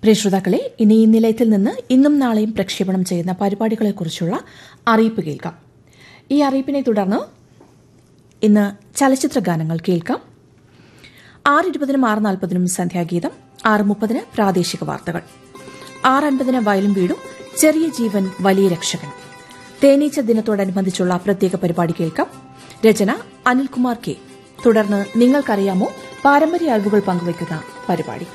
പ്രിയ ശ്രോതാക്കളെ ഇനി ഈ നിലയത്തിൽ നിന്ന് ഇന്നും നാളെയും പ്രക്ഷേപണം ചെയ്യുന്ന പരിപാടികളെക്കുറിച്ചുള്ള അറിയിപ്പ് കേൾക്കാം ഈ അറിയിപ്പിനെ തുടർന്ന് ഇന്ന് ചലച്ചിത്ര ഗാനങ്ങൾ കേൾക്കാം ആറ് ഇരുപതിനും ആറ് നാൽപ്പതിനും സന്ധ്യാഗീതം ആറ് മുപ്പതിന് പ്രാദേശിക വാർത്തകൾ ആറ് അൻപതിന് വയലും വീടും ചെറിയ ജീവൻ വലിയ രക്ഷകൻ തേനീച്ച ദിനത്തോടനുബന്ധിച്ചുള്ള പ്രത്യേക പരിപാടി കേൾക്കാം രചന അനിൽകുമാർ കെ തുടർന്ന് നിങ്ങൾക്കറിയാമോ പാരമ്പര്യ അറിവുകൾ പങ്കുവയ്ക്കുന്ന പരിപാടി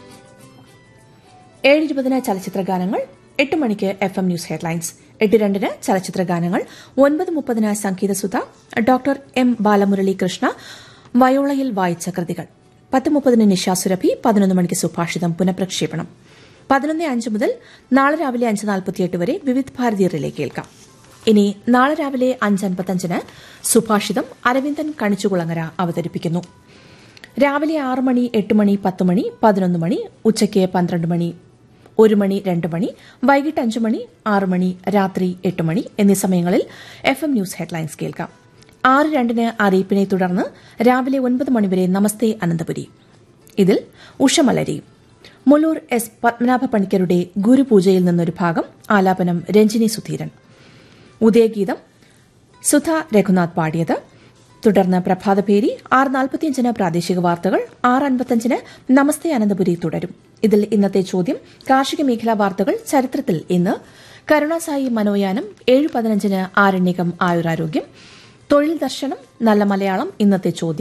ഏഴ് ഇരുപതിന് ചലച്ചിത്ര ഗാനങ്ങൾ എട്ട് മണിക്ക് എഫ് എം ന്യൂസ് ഹെഡ്ലൈൻസ് എട്ട് രണ്ടിന് ചലച്ചിത്ര ഗാനങ്ങൾ ഒൻപത് മുപ്പതിന് സംഗീതസുധ ഡോക്ടർ എം ബാലമുരളി കൃഷ്ണ വയോളയിൽ വായിച്ച കൃതികൾ പത്ത് മുപ്പതിന് നിശാസുരഭി പതിനൊന്ന് മണിക്ക് സുഭാഷിതം പുനഃപ്രക്ഷേപണം പതിനൊന്ന് അഞ്ച് മുതൽ നാളെ രാവിലെ അഞ്ച് നാൽപ്പത്തിയെട്ട് വരെ വിവിധ് ഭാരതി റിലേ കേൾക്കാം ഇനി നാളെ രാവിലെ അഞ്ച് അൻപത്തഞ്ചിന് സുഭാഷിതം അരവിന്ദൻ കണിച്ചുകുളങ്ങര അവതരിപ്പിക്കുന്നു രാവിലെ ആറ് മണി എട്ട് മണി പത്ത് മണി പതിനൊന്ന് മണി ഉച്ചയ്ക്ക് പന്ത്രണ്ട് മണി ഒരു മണി രണ്ട് മണി വൈകിട്ട് അഞ്ച് മണി ആറ് മണി രാത്രി എട്ട് മണി എന്നീ സമയങ്ങളിൽ എഫ് എം ന്യൂസ് ഹെഡ്ലൈൻസ് കേൾക്കാം ആറ് രണ്ടിന് അറിയിപ്പിനെ തുടർന്ന് രാവിലെ ഒൻപത് മണിവരെ നമസ്തേ അനന്തപുരി ഇതിൽ ഉഷമലരി മുല്ലൂർ എസ് പത്മനാഭ പണിക്കരുടെ ഗുരുപൂജയിൽ നിന്നൊരു ഭാഗം ആലാപനം രഞ്ജിനി സുധീരൻ ഉദയഗീതം സുധ രഘുനാഥ് പാടിയത് തുടർന്ന് പ്രഭാതപേരി ആറ് നാൽപ്പത്തിയഞ്ചിന് പ്രാദേശിക വാർത്തകൾ ആറ് അൻപത്തഞ്ചിന് നമസ്തേ അനന്തപുരി തുടരും ഇതിൽ ഇന്നത്തെ ചോദ്യം കാർഷിക മേഖലാ വാർത്തകൾ ചരിത്രത്തിൽ ഇന്ന് കരുണാസായി മനോയാനം ഏഴ് പതിനഞ്ചിന് ആരണ്യകം ആയുരാരോഗ്യം തൊഴിൽ ദർശനം നല്ല മലയാളം ഇന്നത്തെ ചോദ്യം